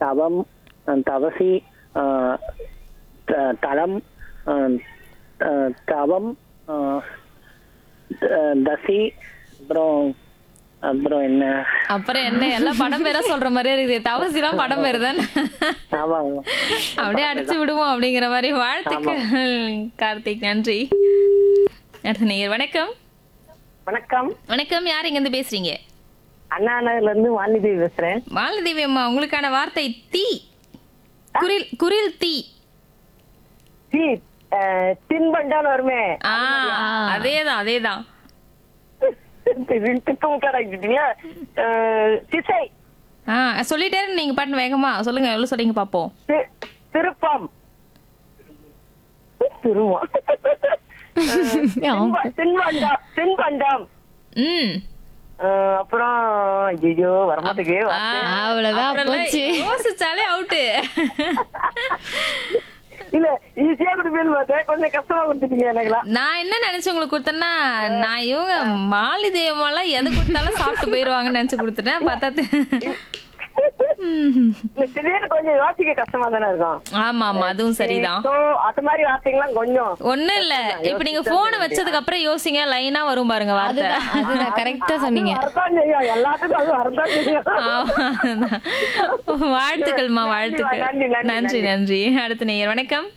தவம் அஹ், தவசி அஹ், த- தலம் அஹ், த- தவம் அஹ், த- தசி அப்புறம் அப்புறம் என்ன அப்புறம் என்ன எல்லாம் படம் பேரா சொல்ற மாதிரியே இருக்குது தவசிலாம் படம் பேரு தானே ஆமா ஆமா. அப்படியே அடிச்சு விடுவோம் அப்படிங்கிற மாதிரி வாழ்த்துக்கள் கார்த்திக் நன்றி அடுத்த நேயர் வணக்கம் வணக்கம் வணக்கம் யார் இங்க இருந்து பேசுறீங்க அண்ணா நகர்ல இருந்து வாணிதி பேசுறேன் மாலதேவி அம்மா உங்களுக்கான வார்த்தை தீ குரில் குரில் தீ சி அஹ், தின்பண்டான்னு வருமே ஆ அதேதான் அதேதான் திட்டமுக்காடாக்கிட்டீங்க திசை ஆ சொல்லிட்டே இருங்க நீங்க பாட்டு வேகமா சொல்லுங்க எவ்வளவு சொல்றீங்க பாப்போம் தி- திருப்பம் திருவம் தின்ப- தின்பண்டம் தின்பண்டம் ம் அஹ், அப்புறம் ஐயோ வரமாட்டுக்கு ஆ, அவ்வளவுதான் அப்புறம்லாம் போச்சு. யோசிச்சாலே அவுட்டு இல்ல ஈஸியா கொடுப்பேன்னு பார்த்தேன் கொஞ்சம் கஷ்டமா கொடுத்துட்டீங்க எனக்குலாம் நான் என்ன நினைச்சு உங்களுக்கு கொடுத்தேன்னா நான் இவங்க மாலி தேவமெல்லாம் எது கொடுத்தாலும் சாப்பிட்டு போயிருவாங்கன்னு நினைச்சு கொடுத்துட்டேன் பார்த்தா தெ- ம். இல்ல திடீர்னு கொஞ்சம் யோசிக்க கஷ்டமா தானே இருக்கும் ஆமா ஆமா அதுவும் சரிதான் So, அது மாதிரி வார்த்தைகள்லாம் கொஞ்சம் ஒண்ணும் இல்ல இப்ப நீங்க போன் வச்சதுக்கு அப்புறம் யோசிங்க லைனா வரும் பாருங்க வார்த்தை அதுதான் அதுதான் கரெக்டா சொன்னீங்க வரதான் செய்யும் எல்லாத்துக்கும் அது வரதான் செய்யும் ஆமா. வாழ்த்துக்கள்மா வாழ்த்துக்கள் நன்றி, நன்றி, நன்றி நன்றி அடுத்த நேயர் வணக்கம்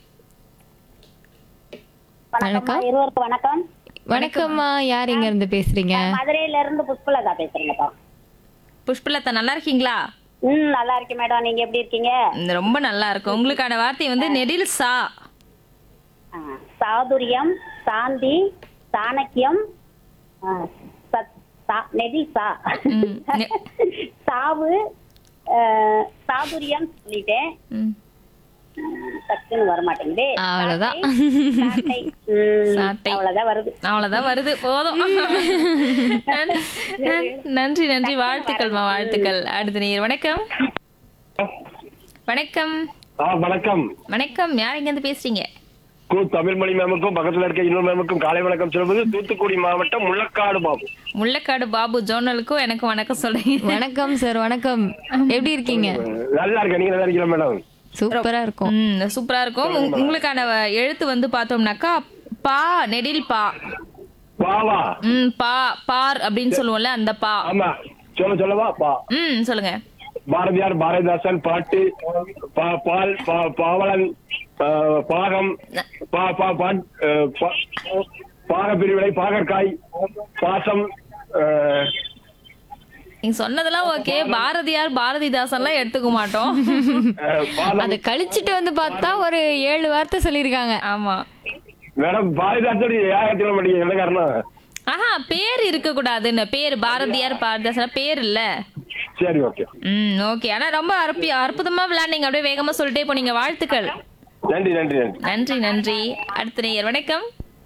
வணக்கம் இருவருக்கும் வணக்கம் வணக்கம்மா யார் இங்க இருந்து பேசுறீங்க மதுரையில இருந்து புஷ்பலதா பேசுறேங்கப்பா புஷ்பலதா நல்லா இருக்கீங்களா ம் நல்லா இருக்கேன் மேடம் நீங்க எப்படி இருக்கீங்க ம், ரொம்ப நல்லா இருக்கும் உங்களுக்கான வார்த்தை வந்து நெடில் சா ஆ, சாதுரியம் சாந்தி சாணக்கியம் ஆ, சத்- சா- நெடில் சா ம், நெ- சாவு ஆ, சாதுரியம் சொல்லிட்டேன் ம். டக்குன்னு வர மாட்டேங்குது அவ்வளவுதான். சாட்டை. ம், சாட்டை. அவ்வளவுதான் வருது அவ்வளவுதான் வருது போதும் நன்- நன்- நன்றி நன்றி வாழ்த்துக்கள்மா வாழ்த்துக்கள் அடுத்த நேயர் வணக்கம் வணக்கம் ஆ வணக்கம் வணக்கம் யார் இங்க இருந்து பேசுறீங்க கு தமிழ்மொழி மேமுக்கும் பக்கத்துல இருக்க இன்னொரு மேமுக்கும் காலை வணக்கம் சொல்வது தூத்துக்குடி மாவட்டம் முள்ளக்காடு பாபு முள்ளக்காடு பாபு ஜோனலுக்கும் எனக்கு வணக்கம் சொல்றீங்க வணக்கம் சார் வணக்கம் எப்படி இருக்கீங்க நல்லா இருக்கேன் நீங்க நல்லா இருக்கீங்களா மேடம் சூப்பரா இருக்கும் ம் சூப்பரா இருக்கும் உங்க- உங்களுக்கான வ- எழுத்து வந்து பார்த்தோம்னாக்கா பா நெடில் பா பாவா ம் பா பார் அப்படின்னு சொல்லுவோம்ல அந்த பா ஆமா சொல்ல சொல்லவா பா ம் சொல்லுங்க பாரதியார் பாரதிதாசன் பாட்டு பா- பால் பா- பாவலன் ஆ, பாகம் பா பா பாட் ஆ, பா- பாக பிரிவினை பாகற்காய் பாசம் ஆ, நீங்க சொன்னதெல்லாம் ஓகே பாரதியார் பாரதிதாசன்லாம் எடுத்துக்க மாட்டோம் ஆ, பாதம் அதை கழிச்சிட்டு வந்து பார்த்தா ஒரு ஏழு வார்த்தை சொல்லியிருக்காங்க ஆமா மேடம் பாரதிதாசன் ஏன் சொல்ல மாட்டீங்க என்ன காரணம் ஆஹா பேர் இருக்க கூடாதுன்னு பேர் பாரதியார் பாரதிதாசன் பேர் இல்ல சரி ஓகே ம் ஓகே ஆனா ரொம்ப அற்பி அற்புதமா விளையாண்டீங்க அப்படியே வேகமா சொல்லிட்டே போனீங்க வாழ்த்துக்கள் நன்றி நன்றி நன்றி நன்றி நன்றி அடுத்த நேயர் வணக்கம்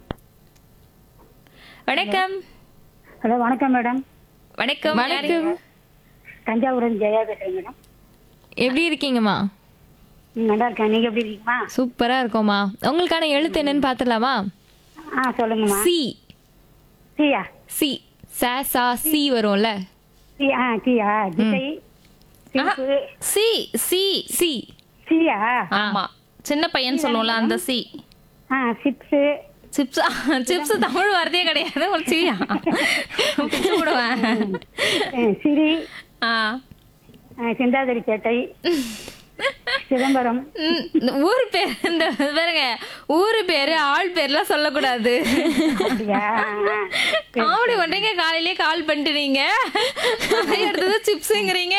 வணக்கம் ஹலோ வணக்கம் மேடம் வணக்கம் யாரு? வணக்கம் தஞ்சாவூர் ஜெயா பேசுறேன் மேடம் எப்படி இருக்கீங்கம்மா நல்லா இருக்கேன் நீங்க எப்படி இருக்கீங்களா சூப்பரா இருக்கோம்மா உங்களுக்கான எழுத்து என்னன்னு பாத்துடலாமா ஆ சொல்லுங்கம்மா சி சியா சி சா சா சி வரும்ல சி ஆ சியா திசை ஆஹா, சிரிப்பு சி சி சி சியா ஆமா சின்ன பையன் சொல்லுவோம்ல அந்த சி ஆ சிப்ஸு சிப்ஸ் சிப்ஸ் தமிழ் வார்த்தையே கிடையாது ஒரு சியா பிச்சு விடுவேன் சிரி ஆ ஆ, சிந்தாதிரிப்பேட்டை சிதம்பரம் ம், இந்த ஊர் பேர் இந்த பாருங்க ஊரு பேரு ஆள் பேர்லாம் சொல்லக்கூடாது அப்படியா ஆ, காமெடி பண்றீங்க காலையிலேயே கால் பண்ணிட்டு நீங்க அடுத்தது சிப்ஸுங்கிறீங்க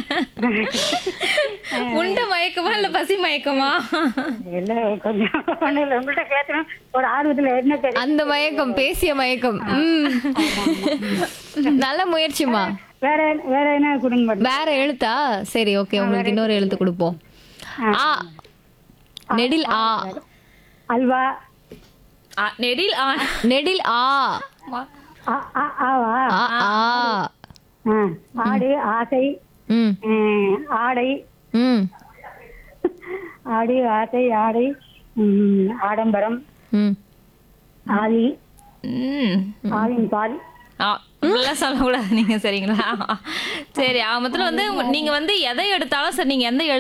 உண்ட மயக்கமா இல்ல பசி மயக்கமா இல்ல கொஞ்சம் ஒண்ணும் இல்ல உங்கள்கிட்ட பேசணும் ஒரு ஆர்வத்துல என்ன தெரியும் அந்த மயக்கம் பேசிய மயக்கம் ம். நல்ல முயற்சிமா வேற வேற என்ன கொடுங்க மேடம் வேற எழுத்தா சரி ஓகே உங்களுக்கு இன்னொரு எழுத்து கொடுப்போம் ஆ நெடில் ஆ அல்வா ஆ, நெடில் ஆ நெடில் ஆ ஆ, ஆ, ஆவா ஆ ஆ ஆ, ஆடு ஆசை ம் ம், ஆடை ம் ஆடு ஆசை ஆடை ம், ஆடம்பரம் ம் ஆதி ம் ஆவின் பால் ஆ, இப்படிலாம் சொல்லக்கூடாது நீங்க சரிங்களா சரி ஆமத்துல வந்து உங்க- நீங்க வந்து எதை எடுத்தாலும் சரி நீங்க எந்த